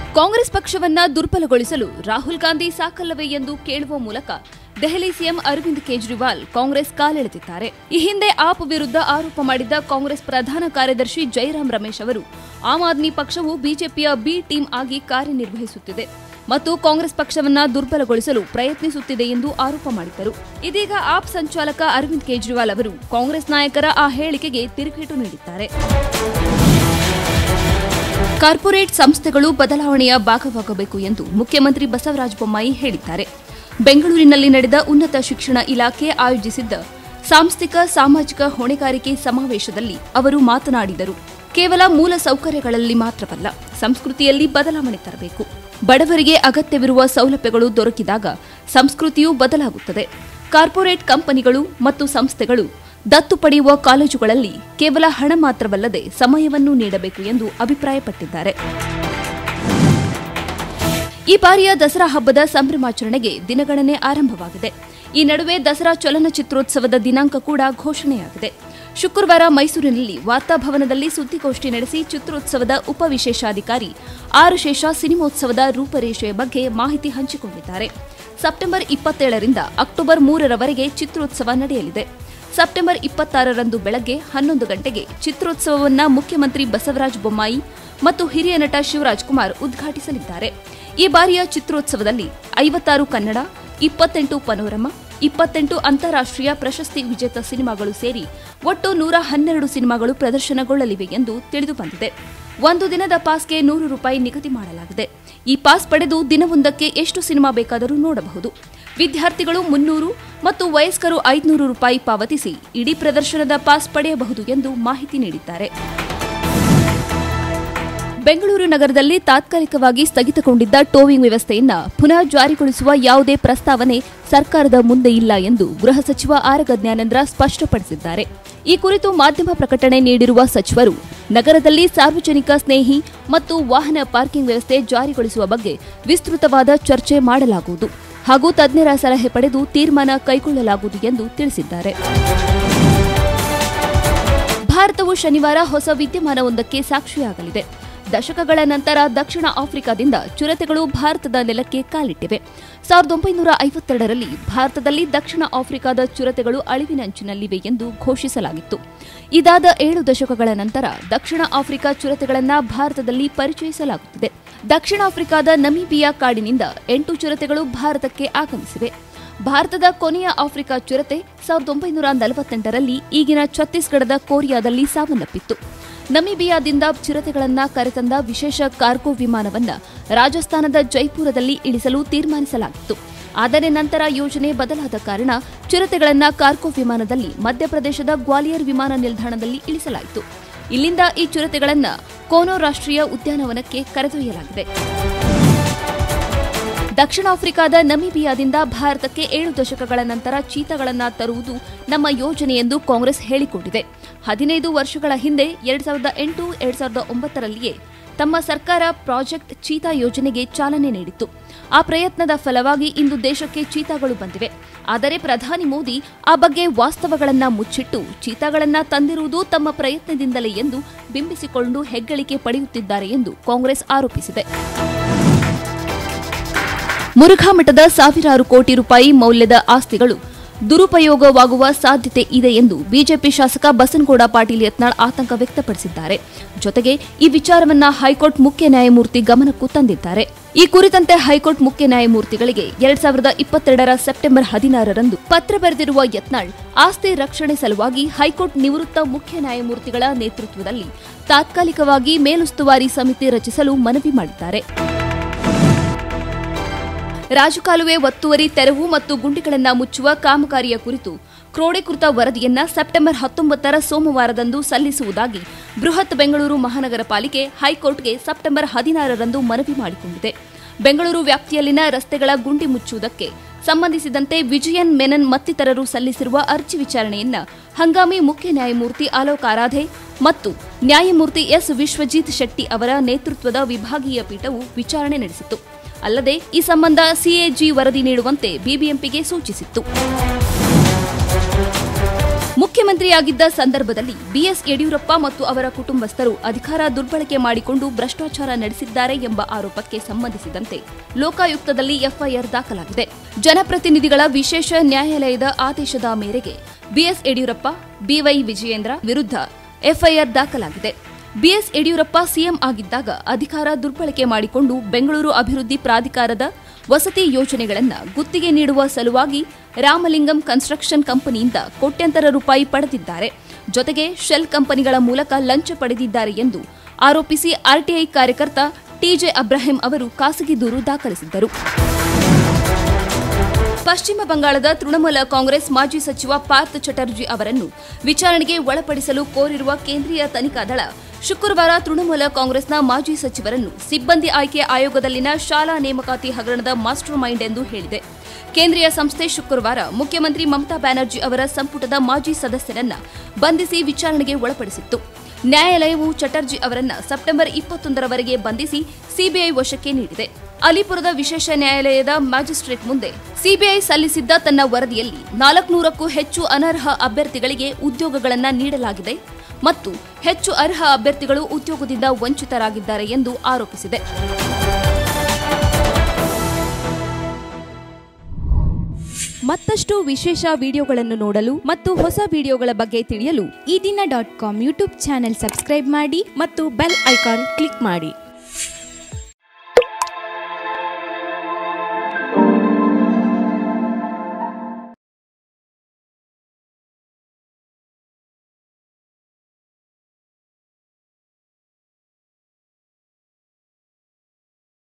ಕಾಂಗ್ರೆಸ್ ಪಕ್ಷವನ್ನ ದುರ್ಬಲಗೊಳಿಸಲು ರಾಹುಲ್ ಗಾಂಧಿ ಸಾಕಲ್ಲವೇ ಎಂದು ಕೇಳುವ ಮೂಲಕ ದೆಹಲಿ ಸಿಎಂ ಅರವಿಂದ್ ಕೇಜ್ರಿವಾಲ್ ಕಾಂಗ್ರೆಸ್ ಕಾಲೆಳೆದಿದ್ದಾರೆ ಈ ಹಿಂದೆ ಆಪ್ ವಿರುದ್ಧ ಆರೋಪ ಮಾಡಿದ್ದ ಕಾಂಗ್ರೆಸ್ ಪ್ರಧಾನ ಕಾರ್ಯದರ್ಶಿ ಜೈರಾಮ್ ರಮೇಶ್ ಅವರು ಆಮ್ ಆದ್ಮಿ ಪಕ್ಷವು ಬಿಜೆಪಿಯ ಬಿ ಟೀಮ್ ಆಗಿ ಕಾರ್ಯನಿರ್ವಹಿಸುತ್ತಿದೆ ಮತ್ತು ಕಾಂಗ್ರೆಸ್ ಪಕ್ಷವನ್ನ ದುರ್ಬಲಗೊಳಿಸಲು ಪ್ರಯತ್ನಿಸುತ್ತಿದೆ ಎಂದು ಆರೋಪ ಮಾಡಿದ್ದರು ಇದೀಗ ಆಪ್ ಸಂಚಾಲಕ ಅರವಿಂದ್ ಕೇಜ್ರಿವಾಲ್ ಅವರು ಕಾಂಗ್ರೆಸ್ ನಾಯಕರ ಆ ಹೇಳಿಕೆಗೆ ತಿರುಗೇಟು ನೀಡಿದ್ದಾರೆ ಕಾರ್ಪೊರೇಟ್ ಸಂಸ್ಥೆಗಳು ಬದಲಾವಣೆಯ ಭಾಗವಾಗಬೇಕು ಎಂದು ಮುಖ್ಯಮಂತ್ರಿ ಬಸವರಾಜ ಬೊಮ್ಮಾಯಿ ಹೇಳಿದ್ದಾರೆ ಬೆಂಗಳೂರಿನಲ್ಲಿ ನಡೆದ ಉನ್ನತ ಶಿಕ್ಷಣ ಇಲಾಖೆ ಆಯೋಜಿಸಿದ್ದ ಸಾಂಸ್ಥಿಕ ಸಾಮಾಜಿಕ ಹೊಣೆಗಾರಿಕೆ ಸಮಾವೇಶದಲ್ಲಿ ಅವರು ಮಾತನಾಡಿದರು ಕೇವಲ ಮೂಲ ಸೌಕರ್ಯಗಳಲ್ಲಿ ಮಾತ್ರವಲ್ಲ ಸಂಸ್ಕೃತಿಯಲ್ಲಿ ಬದಲಾವಣೆ ತರಬೇಕು ಬಡವರಿಗೆ ಅಗತ್ಯವಿರುವ ಸೌಲಭ್ಯಗಳು ದೊರಕಿದಾಗ ಸಂಸ್ಕೃತಿಯೂ ಬದಲಾಗುತ್ತದೆ ಕಾರ್ಪೊರೇಟ್ ಕಂಪನಿಗಳು ಮತ್ತು ಸಂಸ್ಥೆಗಳು ದತ್ತು ಪಡೆಯುವ ಕಾಲೇಜುಗಳಲ್ಲಿ ಕೇವಲ ಹಣ ಮಾತ್ರವಲ್ಲದೆ ಸಮಯವನ್ನು ನೀಡಬೇಕು ಎಂದು ಅಭಿಪ್ರಾಯಪಟ್ಟಿದ್ದಾರೆ ಈ ಬಾರಿಯ ದಸರಾ ಹಬ್ಬದ ಸಂಭ್ರಮಾಚರಣೆಗೆ ದಿನಗಣನೆ ಆರಂಭವಾಗಿದೆ ಈ ನಡುವೆ ದಸರಾ ಚಲನಚಿತ್ರೋತ್ಸವದ ದಿನಾಂಕ ಕೂಡ ಘೋಷಣೆಯಾಗಿದೆ ಶುಕ್ರವಾರ ಮೈಸೂರಿನಲ್ಲಿ ವಾರ್ತಾಭವನದಲ್ಲಿ ಸುದ್ದಿಗೋಷ್ಠಿ ನಡೆಸಿ ಚಿತ್ರೋತ್ಸವದ ಉಪವಿಶೇಷಾಧಿಕಾರಿ ಆರ್ ಶೇಷ ಸಿನಿಮೋತ್ಸವದ ರೂಪರೇಷೆಯ ಬಗ್ಗೆ ಮಾಹಿತಿ ಹಂಚಿಕೊಂಡಿದ್ದಾರೆ ಸೆಪ್ಟೆಂಬರ್ ಇಪ್ಪತ್ತೇಳರಿಂದ ಅಕ್ಟೋಬರ್ ಮೂರರವರೆಗೆ ಚಿತ್ರೋತ್ಸವ ನಡೆಯಲಿದೆ ಸೆಪ್ಟೆಂಬರ್ ಇಪ್ಪತ್ತಾರರಂದು ಬೆಳಗ್ಗೆ ಹನ್ನೊಂದು ಗಂಟೆಗೆ ಚಿತ್ರೋತ್ಸವವನ್ನ ಮುಖ್ಯಮಂತ್ರಿ ಬಸವರಾಜ ಬೊಮ್ಮಾಯಿ ಮತ್ತು ಹಿರಿಯ ನಟ ಶಿವರಾಜ್ ಕುಮಾರ್ ಉದ್ಘಾಟಿಸಲಿದ್ದಾರೆ ಈ ಬಾರಿಯ ಚಿತ್ರೋತ್ಸವದಲ್ಲಿ ಐವತ್ತಾರು ಕನ್ನಡ ಇಪ್ಪತ್ತೆಂಟು ಪನೋರಮಾ ಇಪ್ಪತ್ತೆಂಟು ಅಂತಾರಾಷ್ಟ್ರೀಯ ಪ್ರಶಸ್ತಿ ವಿಜೇತ ಸಿನಿಮಾಗಳು ಸೇರಿ ಒಟ್ಟು ನೂರ ಹನ್ನೆರಡು ಸಿನಿಮಾಗಳು ಪ್ರದರ್ಶನಗೊಳ್ಳಲಿವೆ ಎಂದು ತಿಳಿದುಬಂದಿದೆ ಒಂದು ದಿನದ ಪಾಸ್ಗೆ ನೂರು ರೂಪಾಯಿ ನಿಗದಿ ಮಾಡಲಾಗಿದೆ ಈ ಪಾಸ್ ಪಡೆದು ದಿನವೊಂದಕ್ಕೆ ಎಷ್ಟು ಸಿನಿಮಾ ಬೇಕಾದರೂ ನೋಡಬಹುದು ವಿದ್ಯಾರ್ಥಿಗಳು ಮುನ್ನೂರು ಮತ್ತು ವಯಸ್ಕರು ಐದುನೂರು ರೂಪಾಯಿ ಪಾವತಿಸಿ ಇಡೀ ಪ್ರದರ್ಶನದ ಪಾಸ್ ಪಡೆಯಬಹುದು ಎಂದು ಮಾಹಿತಿ ನೀಡಿದ್ದಾರೆ ಬೆಂಗಳೂರು ನಗರದಲ್ಲಿ ತಾತ್ಕಾಲಿಕವಾಗಿ ಸ್ಥಗಿತಗೊಂಡಿದ್ದ ಟೋವಿಂಗ್ ವ್ಯವಸ್ಥೆಯನ್ನ ಪುನಃ ಜಾರಿಗೊಳಿಸುವ ಯಾವುದೇ ಪ್ರಸ್ತಾವನೆ ಸರ್ಕಾರದ ಮುಂದೆ ಇಲ್ಲ ಎಂದು ಗೃಹ ಸಚಿವ ಆರಗ ಜ್ಞಾನೇಂದ್ರ ಸ್ಪಷ್ಟಪಡಿಸಿದ್ದಾರೆ ಈ ಕುರಿತು ಮಾಧ್ಯಮ ಪ್ರಕಟಣೆ ನೀಡಿರುವ ಸಚಿವರು ನಗರದಲ್ಲಿ ಸಾರ್ವಜನಿಕ ಸ್ನೇಹಿ ಮತ್ತು ವಾಹನ ಪಾರ್ಕಿಂಗ್ ವ್ಯವಸ್ಥೆ ಜಾರಿಗೊಳಿಸುವ ಬಗ್ಗೆ ವಿಸ್ತೃತವಾದ ಚರ್ಚೆ ಮಾಡಲಾಗುವುದು ಹಾಗೂ ತಜ್ಞರ ಸಲಹೆ ಪಡೆದು ತೀರ್ಮಾನ ಕೈಗೊಳ್ಳಲಾಗುವುದು ಎಂದು ತಿಳಿಸಿದ್ದಾರೆ ಭಾರತವು ಶನಿವಾರ ಹೊಸ ವಿದ್ಯಮಾನವೊಂದಕ್ಕೆ ಸಾಕ್ಷಿಯಾಗಲಿದೆ ದಶಕಗಳ ನಂತರ ದಕ್ಷಿಣ ಆಫ್ರಿಕಾದಿಂದ ಚಿರತೆಗಳು ಭಾರತದ ನೆಲಕ್ಕೆ ಕಾಲಿಟ್ಟಿವೆ ಸಾವಿರದ ಒಂಬೈನೂರ ಐವತ್ತೆರಡರಲ್ಲಿ ಭಾರತದಲ್ಲಿ ದಕ್ಷಿಣ ಆಫ್ರಿಕಾದ ಚಿರತೆಗಳು ಅಳಿವಿನಂಚಿನಲ್ಲಿವೆ ಎಂದು ಘೋಷಿಸಲಾಗಿತ್ತು ಇದಾದ ಏಳು ದಶಕಗಳ ನಂತರ ದಕ್ಷಿಣ ಆಫ್ರಿಕಾ ಚಿರತೆಗಳನ್ನ ಭಾರತದಲ್ಲಿ ಪರಿಚಯಿಸಲಾಗುತ್ತಿದೆ ದಕ್ಷಿಣ ಆಫ್ರಿಕಾದ ನಮೀಬಿಯಾ ಕಾಡಿನಿಂದ ಎಂಟು ಚಿರತೆಗಳು ಭಾರತಕ್ಕೆ ಆಗಮಿಸಿವೆ ಭಾರತದ ಕೊನೆಯ ಆಫ್ರಿಕಾ ಚಿರತೆ ಸಾವಿರದ ಒಂಬೈನೂರ ನಲವತ್ತೆಂಟರಲ್ಲಿ ಈಗಿನ ಛತ್ತೀಸ್ಗಢದ ಕೋರಿಯಾದಲ್ಲಿ ಸಾವನ್ನಪ್ಪಿತ್ತು ನಮೀಬಿಯಾದಿಂದ ಚಿರತೆಗಳನ್ನ ಕರೆತಂದ ವಿಶೇಷ ಕಾರ್ಗೋ ವಿಮಾನವನ್ನ ರಾಜಸ್ಥಾನದ ಜೈಪುರದಲ್ಲಿ ಇಳಿಸಲು ತೀರ್ಮಾನಿಸಲಾಗಿತ್ತು ಆದರೆ ನಂತರ ಯೋಜನೆ ಬದಲಾದ ಕಾರಣ ಚಿರತೆಗಳನ್ನ ಕಾರ್ಗೋ ವಿಮಾನದಲ್ಲಿ ಮಧ್ಯಪ್ರದೇಶದ ಗ್ವಾಲಿಯರ್ ವಿಮಾನ ನಿಲ್ದಾಣದಲ್ಲಿ ಇಳಿಸಲಾಯಿತು ಇಲ್ಲಿಂದ ಈ ಚಿರತೆಗಳನ್ನ ಕೋನೋ ರಾಷ್ಟ್ರೀಯ ಉದ್ಯಾನವನಕ್ಕೆ ಕರೆದೊಯ್ಯಲಾಗಿದೆ ದಕ್ಷಿಣ ಆಫ್ರಿಕಾದ ನಮೀಬಿಯಾದಿಂದ ಭಾರತಕ್ಕೆ ಏಳು ದಶಕಗಳ ನಂತರ ಚೀತಾಗಳನ್ನ ತರುವುದು ನಮ್ಮ ಯೋಜನೆ ಎಂದು ಕಾಂಗ್ರೆಸ್ ಹೇಳಿಕೊಂಡಿದೆ ಹದಿನೈದು ವರ್ಷಗಳ ಹಿಂದೆ ಎರಡ್ ಸಾವಿರದ ಎಂಟು ಎರಡ್ ಸಾವಿರದ ಒಂಬತ್ತರಲ್ಲಿಯೇ ತಮ್ಮ ಸರ್ಕಾರ ಪ್ರಾಜೆಕ್ಟ್ ಚೀತಾ ಯೋಜನೆಗೆ ಚಾಲನೆ ನೀಡಿತ್ತು ಆ ಪ್ರಯತ್ನದ ಫಲವಾಗಿ ಇಂದು ದೇಶಕ್ಕೆ ಚೀತಾಗಳು ಬಂದಿವೆ ಆದರೆ ಪ್ರಧಾನಿ ಮೋದಿ ಆ ಬಗ್ಗೆ ವಾಸ್ತವಗಳನ್ನ ಮುಚ್ಚಿಟ್ಟು ಚೀತಾಗಳನ್ನ ತಂದಿರುವುದು ತಮ್ಮ ಪ್ರಯತ್ನದಿಂದಲೇ ಎಂದು ಬಿಂಬಿಸಿಕೊಂಡು ಹೆಗ್ಗಳಿಕೆ ಪಡೆಯುತ್ತಿದ್ದಾರೆ ಎಂದು ಕಾಂಗ್ರೆಸ್ ಆರೋಪಿಸಿದೆ ಮುರುಘಾ ಮಠದ ಸಾವಿರಾರು ಕೋಟಿ ರೂಪಾಯಿ ಮೌಲ್ಯದ ಆಸ್ತಿಗಳು ದುರುಪಯೋಗವಾಗುವ ಸಾಧ್ಯತೆ ಇದೆ ಎಂದು ಬಿಜೆಪಿ ಶಾಸಕ ಬಸನಗೌಡ ಪಾಟೀಲ್ ಯತ್ನಾಳ್ ಆತಂಕ ವ್ಯಕ್ತಪಡಿಸಿದ್ದಾರೆ ಜೊತೆಗೆ ಈ ವಿಚಾರವನ್ನ ಹೈಕೋರ್ಟ್ ಮುಖ್ಯ ನ್ಯಾಯಮೂರ್ತಿ ಗಮನಕ್ಕೂ ತಂದಿದ್ದಾರೆ ಈ ಕುರಿತಂತೆ ಹೈಕೋರ್ಟ್ ಮುಖ್ಯ ನ್ಯಾಯಮೂರ್ತಿಗಳಿಗೆ ಎರಡ್ ಸಾವಿರದ ಇಪ್ಪತ್ತೆರಡರ ಸೆಪ್ಟೆಂಬರ್ ಹದಿನಾರರಂದು ಪತ್ರ ಬರೆದಿರುವ ಯತ್ನಾಳ್ ಆಸ್ತಿ ರಕ್ಷಣೆ ಸಲುವಾಗಿ ಹೈಕೋರ್ಟ್ ನಿವೃತ್ತ ಮುಖ್ಯ ನ್ಯಾಯಮೂರ್ತಿಗಳ ನೇತೃತ್ವದಲ್ಲಿ ತಾತ್ಕಾಲಿಕವಾಗಿ ಮೇಲುಸ್ತುವಾರಿ ಸಮಿತಿ ರಚಿಸಲು ಮನವಿ ಮಾಡಿದ್ದಾರೆ ರಾಜಕಾಲುವೆ ಒತ್ತುವರಿ ತೆರವು ಮತ್ತು ಗುಂಡಿಗಳನ್ನು ಮುಚ್ಚುವ ಕಾಮಗಾರಿಯ ಕುರಿತು ಕ್ರೋಢೀಕೃತ ವರದಿಯನ್ನ ಸೆಪ್ಟೆಂಬರ್ ಹತ್ತೊಂಬತ್ತರ ಸೋಮವಾರದಂದು ಸಲ್ಲಿಸುವುದಾಗಿ ಬೃಹತ್ ಬೆಂಗಳೂರು ಮಹಾನಗರ ಪಾಲಿಕೆ ಹೈಕೋರ್ಟ್ಗೆ ಸೆಪ್ಟೆಂಬರ್ ಹದಿನಾರರಂದು ಮನವಿ ಮಾಡಿಕೊಂಡಿದೆ ಬೆಂಗಳೂರು ವ್ಯಾಪ್ತಿಯಲ್ಲಿನ ರಸ್ತೆಗಳ ಗುಂಡಿ ಮುಚ್ಚುವುದಕ್ಕೆ ಸಂಬಂಧಿಸಿದಂತೆ ವಿಜಯನ್ ಮೆನನ್ ಮತ್ತಿತರರು ಸಲ್ಲಿಸಿರುವ ಅರ್ಜಿ ವಿಚಾರಣೆಯನ್ನ ಹಂಗಾಮಿ ಮುಖ್ಯ ನ್ಯಾಯಮೂರ್ತಿ ಅಲೋಕ್ ಆರಾಧೆ ಮತ್ತು ನ್ಯಾಯಮೂರ್ತಿ ಎಸ್ ವಿಶ್ವಜಿತ್ ಶೆಟ್ಟಿ ಅವರ ನೇತೃತ್ವದ ವಿಭಾಗೀಯ ಪೀಠವು ವಿಚಾರಣೆ ನಡೆಸಿತು ಅಲ್ಲದೆ ಈ ಸಂಬಂಧ ಸಿಎಜಿ ವರದಿ ನೀಡುವಂತೆ ಬಿಬಿಎಂಪಿಗೆ ಸೂಚಿಸಿತ್ತು ಮುಖ್ಯಮಂತ್ರಿಯಾಗಿದ್ದ ಸಂದರ್ಭದಲ್ಲಿ ಬಿಎಸ್ ಯಡಿಯೂರಪ್ಪ ಮತ್ತು ಅವರ ಕುಟುಂಬಸ್ಥರು ಅಧಿಕಾರ ದುರ್ಬಳಕೆ ಮಾಡಿಕೊಂಡು ಭ್ರಷ್ಟಾಚಾರ ನಡೆಸಿದ್ದಾರೆ ಎಂಬ ಆರೋಪಕ್ಕೆ ಸಂಬಂಧಿಸಿದಂತೆ ಲೋಕಾಯುಕ್ತದಲ್ಲಿ ಎಫ್ಐಆರ್ ದಾಖಲಾಗಿದೆ ಜನಪ್ರತಿನಿಧಿಗಳ ವಿಶೇಷ ನ್ಯಾಯಾಲಯದ ಆದೇಶದ ಮೇರೆಗೆ ಬಿಎಸ್ ಯಡಿಯೂರಪ್ಪ ಬಿವೈ ವಿಜಯೇಂದ್ರ ವಿರುದ್ಧ ಎಫ್ಐಆರ್ ದಾಖಲಾಗಿದೆ ಬಿಎಸ್ ಯಡಿಯೂರಪ್ಪ ಸಿಎಂ ಆಗಿದ್ದಾಗ ಅಧಿಕಾರ ದುರ್ಬಳಕೆ ಮಾಡಿಕೊಂಡು ಬೆಂಗಳೂರು ಅಭಿವೃದ್ಧಿ ಪ್ರಾಧಿಕಾರದ ವಸತಿ ಯೋಜನೆಗಳನ್ನು ಗುತ್ತಿಗೆ ನೀಡುವ ಸಲುವಾಗಿ ರಾಮಲಿಂಗಂ ಕನ್ಸ್ಟ್ರಕ್ಷನ್ ಕಂಪನಿಯಿಂದ ಕೋಟ್ಯಂತರ ರೂಪಾಯಿ ಪಡೆದಿದ್ದಾರೆ ಜೊತೆಗೆ ಶೆಲ್ ಕಂಪನಿಗಳ ಮೂಲಕ ಲಂಚ ಪಡೆದಿದ್ದಾರೆ ಎಂದು ಆರೋಪಿಸಿ ಆರ್ಟಿಐ ಕಾರ್ಯಕರ್ತ ಟಿಜೆ ಅಬ್ರಾಹಿಂ ಅವರು ಖಾಸಗಿ ದೂರು ದಾಖಲಿಸಿದ್ದರು ಪಶ್ಚಿಮ ಬಂಗಾಳದ ತೃಣಮೂಲ ಕಾಂಗ್ರೆಸ್ ಮಾಜಿ ಸಚಿವ ಪಾರ್ಥ್ ಚಟರ್ಜಿ ಅವರನ್ನು ವಿಚಾರಣೆಗೆ ಒಳಪಡಿಸಲು ಕೋರಿರುವ ಕೇಂದ್ರೀಯ ತನಿಖಾ ದಳ ಶುಕ್ರವಾರ ತೃಣಮೂಲ ಕಾಂಗ್ರೆಸ್ನ ಮಾಜಿ ಸಚಿವರನ್ನು ಸಿಬ್ಬಂದಿ ಆಯ್ಕೆ ಆಯೋಗದಲ್ಲಿನ ಶಾಲಾ ನೇಮಕಾತಿ ಹಗರಣದ ಮಾಸ್ಟರ್ ಮೈಂಡ್ ಎಂದು ಹೇಳಿದೆ ಕೇಂದ್ರೀಯ ಸಂಸ್ಥೆ ಶುಕ್ರವಾರ ಮುಖ್ಯಮಂತ್ರಿ ಮಮತಾ ಬ್ಯಾನರ್ಜಿ ಅವರ ಸಂಪುಟದ ಮಾಜಿ ಸದಸ್ಯರನ್ನ ಬಂಧಿಸಿ ವಿಚಾರಣೆಗೆ ಒಳಪಡಿಸಿತ್ತು ನ್ಯಾಯಾಲಯವು ಚಟರ್ಜಿ ಅವರನ್ನ ಸೆಪ್ಟೆಂಬರ್ ಇಪ್ಪತ್ತೊಂದರವರೆಗೆ ಬಂಧಿಸಿ ಸಿಬಿಐ ವಶಕ್ಕೆ ನೀಡಿದೆ ಅಲಿಪುರದ ವಿಶೇಷ ನ್ಯಾಯಾಲಯದ ಮ್ಯಾಜಿಸ್ಟ್ರೇಟ್ ಮುಂದೆ ಸಿಬಿಐ ಸಲ್ಲಿಸಿದ್ದ ತನ್ನ ವರದಿಯಲ್ಲಿ ನಾಲ್ಕುನೂರಕ್ಕೂ ಹೆಚ್ಚು ಅನರ್ಹ ಅಭ್ಯರ್ಥಿಗಳಿಗೆ ಉದ್ಯೋಗಗಳನ್ನು ನೀಡಲಾಗಿದೆ ಮತ್ತು ಹೆಚ್ಚು ಅರ್ಹ ಅಭ್ಯರ್ಥಿಗಳು ಉದ್ಯೋಗದಿಂದ ವಂಚಿತರಾಗಿದ್ದಾರೆ ಎಂದು ಆರೋಪಿಸಿದೆ ಮತ್ತಷ್ಟು ವಿಶೇಷ ವಿಡಿಯೋಗಳನ್ನು ನೋಡಲು ಮತ್ತು ಹೊಸ ವಿಡಿಯೋಗಳ ಬಗ್ಗೆ ತಿಳಿಯಲು ಈ ದಿನ dot com YouTube channel subscribe ಮಾಡಿ ಮತ್ತು ಬೆಲ್ ಐಕಾನ್ ಕ್ಲಿಕ್ ಮಾಡಿ